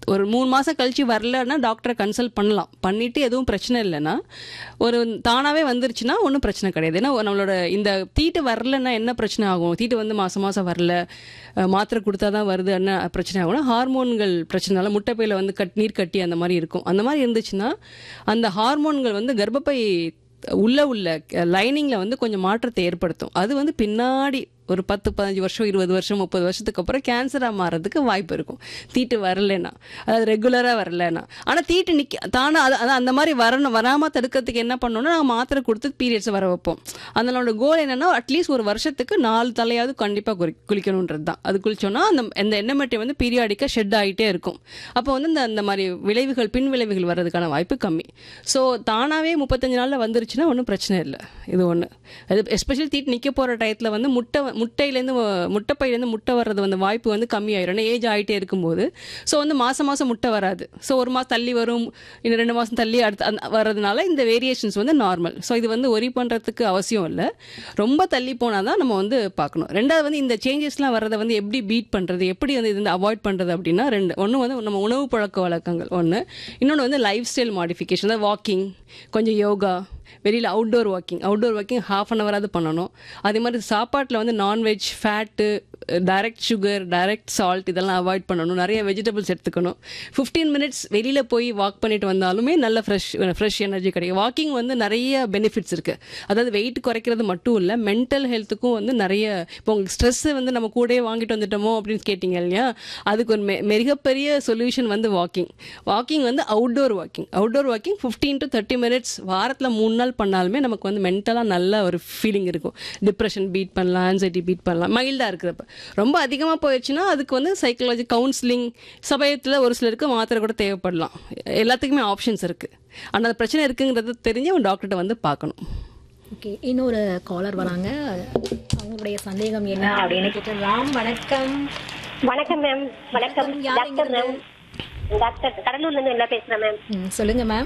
ஒரு மூணு மாதம் கழிச்சு வரலன்னா டாக்டரை கன்சல்ட் பண்ணலாம் பண்ணிட்டு எதுவும் பிரச்சனை இல்லைன்னா ஒரு தானாகவே வந்துருச்சுன்னா ஒன்றும் பிரச்சனை கிடையாது ஏன்னா நம்மளோட இந்த தீட்டு வரலன்னா என்ன பிரச்சனை ஆகும் தீட்டு வந்து மாதம் மாதம் வரல அஹ், மாத்திரை கொடுத்தா தான் வருது என்ன பிரச்சனை ஆகும்னா ஹார்மோன்கள் பிரச்சனைனால முட்டைப்பையில் வந்து கட் நீர் கட்டி அந்த மாதிரி இருக்கும் அந்த மாதிரி இருந்துச்சுன்னா அந்த ஹார்மோன்கள் வந்து கர்ப்பப்பை உள்ள உள்ள லைனிங்கில் வந்து கொஞ்சம் மாற்றத்தை ஏற்படுத்தும் அது வந்து பின்னாடி ஒரு பத்து பதினஞ்சு வருஷம் இருபது வருஷம் முப்பது வருஷத்துக்கு அப்புறம் கேன்சராக மாறதுக்கு வாய்ப்பு இருக்கும் தீட்டு வரலைன்னா அதாவது ரெகுலராக வரலைன்னா ஆனால் தீட்டு நிற்க தானே அது அது அந்த மாதிரி வரணும் வராமல் தடுக்கிறதுக்கு என்ன பண்ணணும்னா நாங்கள் மாத்திரை கொடுத்து பீரியட்ஸை வர வைப்போம் அதனோட கோல் என்னன்னா அட்லீஸ்ட் ஒரு வருஷத்துக்கு நாலு தலையாவது கண்டிப்பாக குளி குளிக்கணுன்றது தான் அது குளிச்சோன்னா அந்த அந்த எண்ணெய் வந்து பீரியாடிக்காக ஷெட் ஆகிட்டே இருக்கும் அப்போ வந்து இந்த அந்த மாதிரி விளைவுகள் பின் விளைவுகள் வர்றதுக்கான வாய்ப்பு கம்மி ஸோ தானாகவே முப்பத்தஞ்சு நாளில் வந்துருச்சுன்னா ஒன்றும் பிரச்சனை இல்லை இது ஒன்று அது எஸ்பெஷலி தீட்டு நிற்க போகிற டயத்தில் வந்து முட்டை முட்டையிலேருந்து முட்டைப்பையிலேருந்து முட்டை வர்றது வந்து வாய்ப்பு வந்து கம்மியாயிரும் ஏன்னா ஏஜ் ஆகிட்டே இருக்கும்போது ஸோ வந்து மாதம் மாதம் முட்டை வராது ஸோ ஒரு மாதம் தள்ளி வரும் இன்னும் ரெண்டு மாதம் தள்ளி அடுத்து அந்த வர்றதுனால இந்த வேரியேஷன்ஸ் வந்து நார்மல் ஸோ இது வந்து ஒரி பண்ணுறதுக்கு அவசியம் இல்லை ரொம்ப தள்ளி போனால் தான் நம்ம வந்து பார்க்கணும் ரெண்டாவது வந்து இந்த சேஞ்சஸ்லாம் வர்றதை வந்து எப்படி பீட் பண்ணுறது எப்படி வந்து இது அவாய்ட் பண்ணுறது அப்படின்னா ரெண்டு ஒன்று வந்து நம்ம உணவு பழக்க வழக்கங்கள் ஒன்று இன்னொன்று வந்து லைஃப் ஸ்டைல் மாடிஃபிகேஷன் அதாவது வாக்கிங் கொஞ்சம் யோகா வெளியில் outdoor walking outdoor walking half an ஹவராது பண்ணணும் அதே மாதிரி சாப்பாட்டில் வந்து nonveg fat direct sugar direct salt இதெல்லாம் அவாய்ட் பண்ணணும் நிறைய வெஜிடபிள்ஸ் எடுத்துக்கணும் ஃபிஃப்டீன் மினிட்ஸ் வெளியில் போய் வாக் பண்ணிட்டு வந்தாலுமே நல்ல ஃப்ரெஷ் ஃப்ரெஷ் எனர்ஜி கிடைக்கும் வாக்கிங் வந்து நிறைய பெனிஃபிட்ஸ் இருக்குது அதாவது வெயிட் குறைக்கிறது மட்டும் இல்லை மென்டல் ஹெல்த்துக்கும் வந்து நிறைய இப்போ உங்களுக்கு ஸ்ட்ரெஸ்ஸு வந்து நம்ம கூடயே வாங்கிட்டு வந்துட்டோமோ அப்படின்னு கேட்டிங்க இல்லையா அதுக்கு ஒரு மெ மிகப்பெரிய சொல்யூஷன் வந்து வாக்கிங் வாக்கிங் வந்து outdoor walking outdoor walking fifteen to thirty minutes வாரத்தில் மூணு நாள் பண்ணாலுமே நமக்கு வந்து மென்டலாக நல்ல ஒரு ஃபீலிங் இருக்கும் டிப்ரெஷன் பீட் பண்ணலாம் ஆன்சைட்டி பீட் பண்ணலாம் மைல்டாக இருக்கிறப்ப ரொம்ப அதிகமாக போயிடுச்சுன்னா அதுக்கு வந்து சைக்காலஜி கவுன்சிலிங் சமயத்தில் ஒரு சிலருக்கு மாத்திரை கூட தேவைப்படலாம் எல்லாத்துக்குமே ஆப்ஷன்ஸ் இருக்குது ஆனால் அது பிரச்சனை இருக்குங்கிறது தெரிஞ்சு அவன் டாக்டர்கிட்ட வந்து பார்க்கணும் ஓகே இன்னொரு காலர் வராங்க அவங்களுடைய சந்தேகம் என்ன அப்படின்னு கேட்டுடலாம் வணக்கம் வணக்கம் மேம் வணக்கம் யார் டாக்டர் மேம் டாக்டர் கடலூர்ல இருந்து எல்லாம் பேசுறேன் மேம் ம், சொல்லுங்க மேம்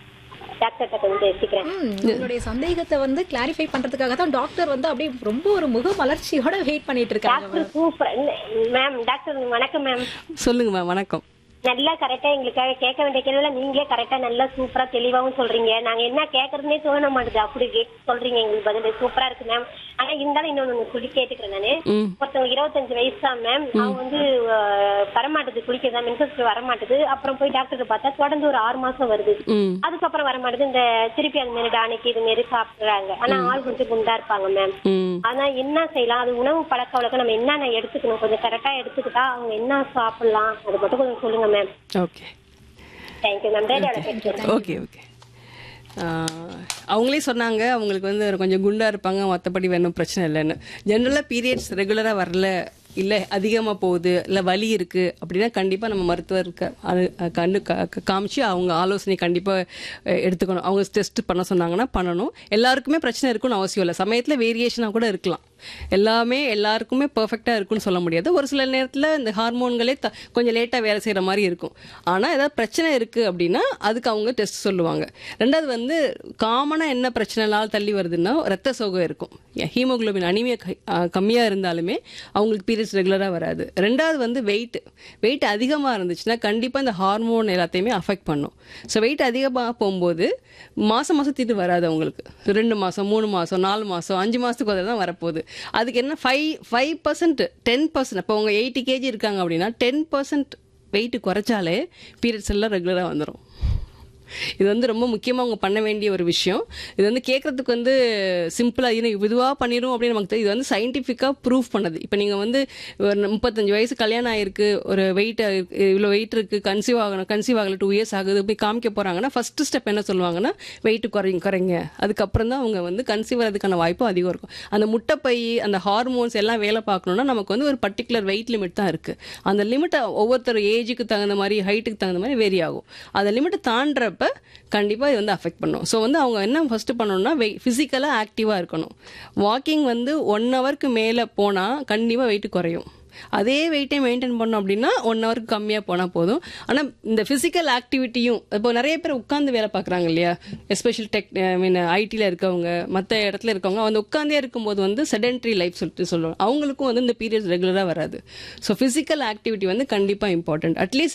டாக்டர் கொஞ்சம் பேசிக்கிறேன் ம், உங்களுடைய சந்தேகத்தை வந்து கிளாரிஃபை பண்றதுக்காக தான் டாக்டர் வந்து அப்படியே ரொம்ப ஒரு முக மலர்ச்சியோட வெயிட் பண்ணிட்டு இருக்காங்க டாக்டர் சூப்பர் மேம் டாக்டர் வணக்கம் மேம் சொல்லுங்கம்மா வணக்கம் நல்லா கரெக்டா எங்களுக்காக கேட்க வேண்டிய கேள்வியில நீங்களே கரெக்டா நல்லா சூப்பரா தெளிவாவும் சொல்றீங்க நாங்க என்ன கேக்குறதுனே தோண மாட்டேது அப்படி கே- சொல்றீங்க எங்களுக்கு பதில் சூப்பரா இருக்கு மேம் ஆனா இருந்தாலும் இன்னொன்னு சொல்லி கேட்டுக்கிறேன் நானு ம் ஒருத்தவங்க இருபத்தஞ்சு வயசு தான் மேம் அவங்க வந்து அஹ், வரமாட்டுது குளிக்கதா மென்சஸ் வரமாட்டுது அப்புறம் போய் டாக்டர் பார்த்தா தொடர்ந்து ஒரு ஆறு மாசம் வருது ம் அதுக்கப்புறம் வர மாட்டேது இந்த திருப்பி அந்த மாதிரி டானிக்கு இது மாரி சாப்பிடுறாங்க ஆனா ஆள் கொஞ்சம் குண்டா இருப்பாங்க மேம் ம் ஆனா என்ன செய்யலாம் அது உணவு பழக்க வழக்கம் நம்ம என்னென்ன எடுத்துக்கணும் கொஞ்சம் கரெக்டா எடுத்துக்கிட்டா அவங்க என்ன சாப்பிடலாம் அது மட்டும் கொஞ்சம் சொல்லுங்க மேம் ஓகே தேங்க்யூ மேம் ரேடியோல பேசுறேன் ஓகே ஓகே அவங்களே சொன்னாங்க அவங்களுக்கு வந்து கொஞ்சம் குண்டா இருப்பாங்க மற்றபடி வேணும் பிரச்சனை இல்லைன்னு ஜென்ரலாக பீரியட்ஸ் ரெகுலராக வரல இல்லை அதிகமாக போகுது இல்லை வலி இருக்குது அப்படின்னா கண்டிப்பாக நம்ம மருத்துவருக்கு அது கண்டு கா- கா- காமிச்சு அவங்க ஆலோசனை கண்டிப்பாக எடுத்துக்கணும் அவங்க டெஸ்ட் பண்ண சொன்னாங்கன்னா பண்ணணும் எல்லாருக்குமே பிரச்சனை இருக்குன்னு அவசியம் இல்லை சமயத்தில் வேரியேஷனாக கூட இருக்கலாம் எல்லாமே எல்லாருக்குமே பர்ஃபெக்டாக இருக்குன்னு சொல்ல முடியாது ஒரு சில நேரத்தில் இந்த ஹார்மோன்களே த கொஞ்சம் லேட்டாக வேலை செய்கிற மாதிரி இருக்கும் ஆனால் ஏதாவது பிரச்சனை இருக்குது அப்படின்னா அதுக்கு அவங்க டெஸ்ட் சொல்லுவாங்க ரெண்டாவது வந்து காமனாக என்ன பிரச்சனைனால தள்ளி வருதுன்னா ரத்த சோகம் இருக்கும் ஹீமோகுளோபின் அனிமியா கம்மியாக இருந்தாலுமே அவங்களுக்கு பீரியட்ஸ் ரெகுலராக வராது ரெண்டாவது வந்து வெயிட் வெயிட் அதிகமாக இருந்துச்சுன்னா கண்டிப்பாக இந்த ஹார்மோன் எல்லாத்தையுமே அஃபெக்ட் பண்ணும் ஸோ வெயிட் அதிகமாக போகும்போது மாதம் மாதம் தீட்டு வராது அவங்களுக்கு ரெண்டு மாதம் மூணு மாதம் நாலு மாதம் அஞ்சு மாதத்துக்கு ஒரு தான் வரப்போகுது அதுக்கு என்ன five five percent ten percent இப்போ அவங்க எயிட்டி கேஜி இருக்காங்க அப்படின்னா டென் பர்சன்ட் வெயிட் குறைச்சாலே பீரியட்ஸ் எல்லாம் ரெகுலராக வந்துடும் இது வந்து ரொம்ப முக்கியமாக அவங்க பண்ண வேண்டிய ஒரு விஷயம் இது வந்து கேட்கறதுக்கு வந்து சிம்பிளாக இது இதுவாக பண்ணிடும் அப்படின்னு நமக்கு தெரியும். இது வந்து சயின்டிஃபிக்காக ப்ரூவ் பண்ணது இப்போ நீங்கள் வந்து ஒரு முப்பத்தஞ்சு வயசு கல்யாணம் ஆயிருக்கு ஒரு வெயிட் இவ்வளோ வெயிட் இருக்குது கன்சீவ் ஆகணும் கன்சீவ் ஆகல டூ இயர்ஸ் ஆகுது போய் காமிக்க போகிறாங்கன்னா ஃபர்ஸ்ட் ஸ்டெப் என்ன சொல்லுவாங்கன்னா வெயிட் குறைங்க குறைங்க அதுக்கப்புறம் தான் அவங்க வந்து கன்சீவ் ஆகிறதுக்கான வாய்ப்பு அதிகம் இருக்கும் அந்த முட்டைப்பை அந்த ஹார்மோன்ஸ் எல்லாம் வேலை பார்க்கணுன்னா நமக்கு வந்து ஒரு பர்டிகுலர் வெயிட் லிமிட் தான் இருக்குது அந்த லிமிட்டை ஒவ்வொருத்தர் ஏஜுக்கு தகுந்த மாதிரி ஹைட்டுக்கு தகுந்த மாதிரி வேரி ஆகும் அந்த லிமிட்டை தாண்டுறப்ப கண்டிப்பாக இது வந்து அஃபெக்ட் பண்ணும் ஸோ வந்து அவங்க என்ன ஃபஸ்ட்டு பண்ணணும்னா வெய் ஃபிசிக்கலாக ஆக்டிவாக இருக்கணும் வாக்கிங் வந்து ஒன் ஹவருக்கு மேலே போனால் கண்டிப்பாக வெயிட் குறையும் அதே வெயிட்டை மெயின்டைன் பண்ணோம் அப்படின்னா ஒன் ஹவருக்கு கம்மியாக போனால் போதும் ஆனால் இந்த ஃபிசிக்கல் ஆக்டிவிட்டியும் இப்போ நிறைய பேர் உட்காந்து வேலை பார்க்குறாங்க இல்லையா எஸ்பெஷல் டெக் ஐ மீன் ஐடியில் இருக்கவங்க மற்ற இடத்துல இருக்கவங்க அந்த உட்காந்தே இருக்கும்போது வந்து செடென்ட்ரி லைஃப் சொல்லிட்டு சொல்லுவாங்க அவங்களுக்கும் வந்து இந்த பீரியட்ஸ் ரெகுலராக வராது ஸோ ஃபிசிக்கல் ஆக்டிவிட்டி வந்து கண்டிப்பாக இம்பார்ட்டன்ட் அட்லீஸ்ட்